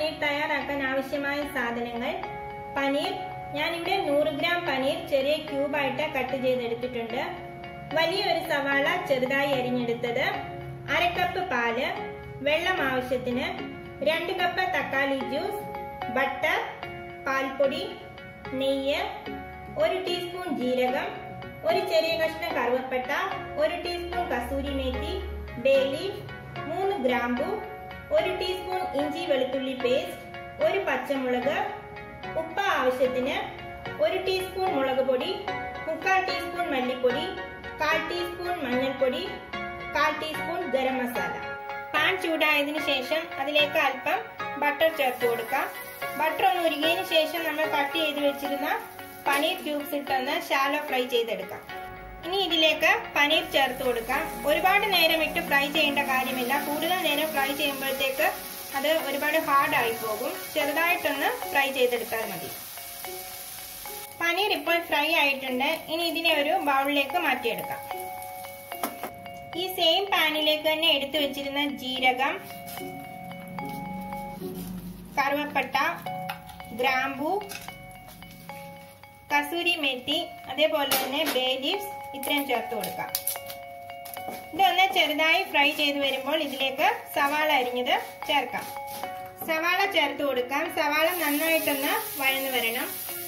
പനീർ തയ്യാറാക്കാൻ ആവശ്യമായ സാധനങ്ങൾ പനീർ ഞാനിവിടെ നൂറ് ഗ്രാം പനീർ ചെറിയ ക്യൂബായിട്ട് കട്ട് ചെയ്തെടുത്തിട്ടുണ്ട് വലിയൊരു സവാള ചെറുതായി അരിഞ്ഞെടുത്തത് അര കപ്പ് പാല് വെള്ളം ആവശ്യത്തിന് രണ്ട് കപ്പ് തക്കാളി ജ്യൂസ് ബട്ടർ പാൽപ്പൊടി നെയ്യ് ഒരു ടീസ്പൂൺ ജീരകം ഒരു ചെറിയ കഷ്ണം കറുവപ്പട്ട ഒരു ടീസ്പൂൺ കസൂരി മേത്തി ബേ ലീഫ് മൂന്ന് ഗ്രാമ്പു ഒരു ടീസ്പൂൺ ഇഞ്ചി വെളുത്തുള്ളി പേസ്റ്റ് ഒരു പച്ചമുളക് ഉപ്പ് ആവശ്യത്തിന് ഒരു ടീസ്പൂൺ മുളക് പൊടി മുക്കാൽ ടീസ്പൂൺ മല്ലിപ്പൊടി കാൽ ടീസ്പൂൺ മഞ്ഞൾപ്പൊടി കാൽ ടീസ്പൂൺ ഗരം മസാല പാൻ ചൂടായതിനു ശേഷം അതിലേക്ക് അല്പം ബട്ടർ ചേർത്ത് കൊടുക്കാം ബട്ടർ ഒന്ന് ഉരുകിയതിനു ശേഷം നമ്മൾ കട്ട് ചെയ്ത് വെച്ചിരുന്ന പനീർ ക്യൂബ്സ് ഇട്ടൊന്ന് ഷാലോ ഫ്രൈ ചെയ്തെടുക്കാം ഇനി ഇതിലേക്ക് പനീർ ചേർത്ത് കൊടുക്കാം ഒരുപാട് നേരം ഇട്ട് ഫ്രൈ ചെയ്യേണ്ട കാര്യമില്ല കൂടുതൽ നേരം ഫ്രൈ ചെയ്യുമ്പോഴത്തേക്ക് അത് ഒരുപാട് ഹാർഡ് ആയി പോകും ചെറുതായിട്ടൊന്ന് ഫ്രൈ ചെയ്തെടുത്താൽ മതി പനീർ ഇപ്പോൾ ഫ്രൈ ആയിട്ടുണ്ട് ഇനി ഇതിനെ ഒരു ബൗളിലേക്ക് മാറ്റിയെടുക്കാം ഈ സെയിം പാനിലേക്ക് തന്നെ എടുത്തു വെച്ചിരുന്ന ജീരകം കറുവപ്പട്ട ഗ്രാമ്പു കസൂരി മെത്തി അതേപോലെ തന്നെ ബേ ലീവ്സ് ഇത്രയും ചേർത്ത് കൊടുക്കാം ഇതൊന്ന് ചെറുതായി ഫ്രൈ ചെയ്ത് വരുമ്പോൾ ഇതിലേക്ക് സവാള അരിഞ്ഞത് ചേർക്കാം സവാള ചേർത്ത് കൊടുക്കാം സവാള നന്നായിട്ടൊന്ന് വഴന്നു വരണം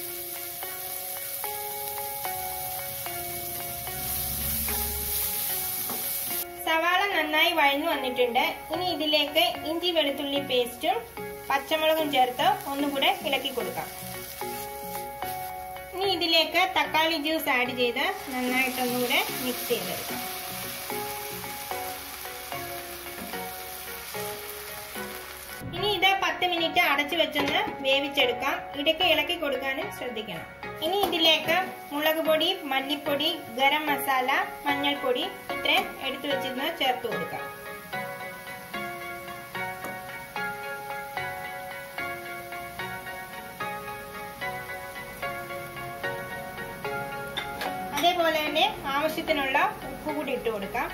സവാള നന്നായി വഴന്നു വന്നിട്ടുണ്ട് ഇനി ഇതിലേക്ക് ഇഞ്ചി വെളുത്തുള്ളി പേസ്റ്റും പച്ചമുളകും ചേർത്ത് ഒന്നുകൂടെ ഇളക്കി കൊടുക്കാം ഇനി ഇതിലേക്ക് തക്കാളി ജ്യൂസ് ആഡ് ചെയ്ത് നന്നായിട്ടൊന്നുകൂടെ മിക്സ് ചെയ്തെടുക്കാം ഇനി ഇത് പത്ത് മിനിറ്റ് അടച്ചു വെച്ചൊന്ന് വേവിച്ചെടുക്കാം ഇടയ്ക്ക് ഇളക്കി കൊടുക്കാനും ശ്രദ്ധിക്കണം ഇനി ഇതിലേക്ക് മുളക് പൊടി മല്ലിപ്പൊടി ഗരം മസാല മഞ്ഞൾപ്പൊടി ഇത്രയും എടുത്തു വെച്ചിരുന്ന് ചേർത്ത് കൊടുക്കാം അതേപോലെ തന്നെ ആവശ്യത്തിനുള്ള ഉപ്പ് കൂടി ഇട്ട് കൊടുക്കാം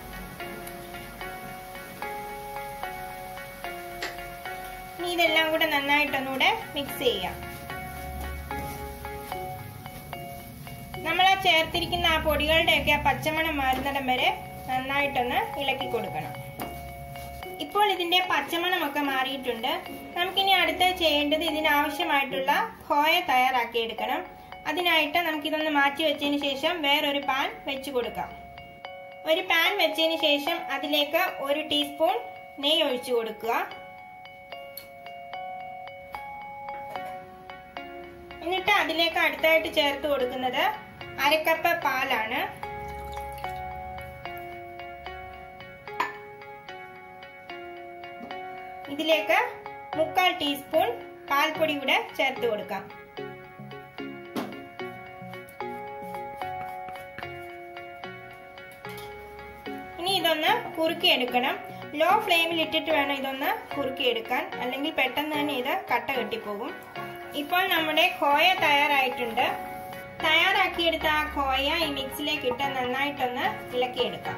ഇനി ഇതെല്ലാം കൂടെ നന്നായിട്ടൊന്നുകൂടെ മിക്സ് ചെയ്യാം നമ്മൾ ആ ചേർത്തിരിക്കുന്ന ആ പൊടികളുടെയൊക്കെ ആ പച്ചമണം മാറുന്നിടം വരെ നന്നായിട്ടൊന്ന് ഇളക്കി കൊടുക്കണം ഇപ്പോൾ ഇതിന്റെ പച്ചമണമൊക്കെ മാറിയിട്ടുണ്ട് നമുക്കിനി അടുത്ത് ചെയ്യേണ്ടത് ഇതിനാവശ്യമായിട്ടുള്ള ഹോയ തയ്യാറാക്കി എടുക്കണം അതിനായിട്ട് നമുക്കിതൊന്ന് മാറ്റി വെച്ചതിന് ശേഷം വേറൊരു പാൻ വെച്ച് കൊടുക്കാം ഒരു പാൻ വെച്ചതിന് ശേഷം അതിലേക്ക് ഒരു ടീസ്പൂൺ നെയ്യ് ഒഴിച്ചു കൊടുക്കുക എന്നിട്ട് അതിലേക്ക് അടുത്തായിട്ട് ചേർത്ത് കൊടുക്കുന്നത് അരക്കപ്പ് പാലാണ് ഇതിലേക്ക് മുക്കാൽ ടീസ്പൂൺ പാൽപ്പൊടി കൂടെ ചേർത്ത് കൊടുക്കാം ഇനി ഇതൊന്ന് കുറുക്കിയെടുക്കണം ലോ ഫ്ലെയിമിൽ ഇട്ടിട്ട് വേണം ഇതൊന്ന് കുറുക്കിയെടുക്കാൻ അല്ലെങ്കിൽ പെട്ടെന്ന് തന്നെ ഇത് കട്ട കെട്ടിപ്പോകും ഇപ്പോൾ നമ്മുടെ ഖോയ തയ്യാറായിട്ടുണ്ട് തയ്യാറാക്കിയെടുത്ത ആ ഖോയ ഈ മിക്സിലേക്ക് ഇട്ട് നന്നായിട്ടൊന്ന് ഇളക്കിയെടുക്കാം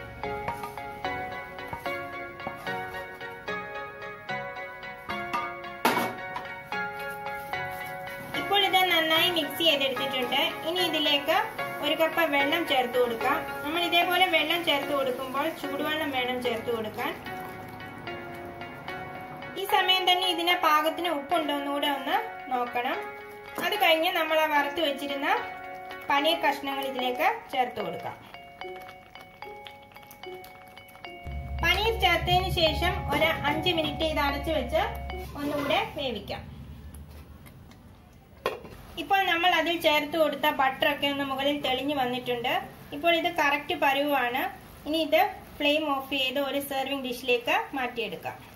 ഇപ്പോൾ ഇത് നന്നായി മിക്സ് ചെയ്തെടുത്തിട്ടുണ്ട് ഇനി ഇതിലേക്ക് ഒരു കപ്പ് വെള്ളം ചേർത്ത് കൊടുക്കാം നമ്മൾ ഇതേപോലെ വെള്ളം ചേർത്ത് കൊടുക്കുമ്പോൾ ചൂടുവെള്ളം വേണം ചേർത്ത് കൊടുക്കാൻ ഈ സമയം തന്നെ ഇതിന് പാകത്തിന് ഉപ്പുണ്ടോ എന്നുകൂടെ ഒന്ന് നോക്കണം അത് കഴിഞ്ഞ് നമ്മൾ ആ വറുത്ത് വെച്ചിരുന്ന പനീർ കഷ്ണങ്ങൾ ഇതിലേക്ക് ചേർത്ത് കൊടുക്കാം പനീർ ചേർത്തതിന് ശേഷം ഒരു അഞ്ച് മിനിറ്റ് ഇത് അടച്ചു വെച്ച് ഒന്നുകൂടെ വേവിക്കാം ഇപ്പോൾ നമ്മൾ അതിൽ ചേർത്ത് കൊടുത്ത ബട്ടർ ഒക്കെ ഒന്ന് മുകളിൽ തെളിഞ്ഞു വന്നിട്ടുണ്ട് ഇപ്പോൾ ഇത് കറക്റ്റ് പരുവാണ് ഇനി ഇത് ഫ്ലെയിം ഓഫ് ചെയ്ത് ഒരു സെർവിങ് ഡിഷിലേക്ക് മാറ്റിയെടുക്കാം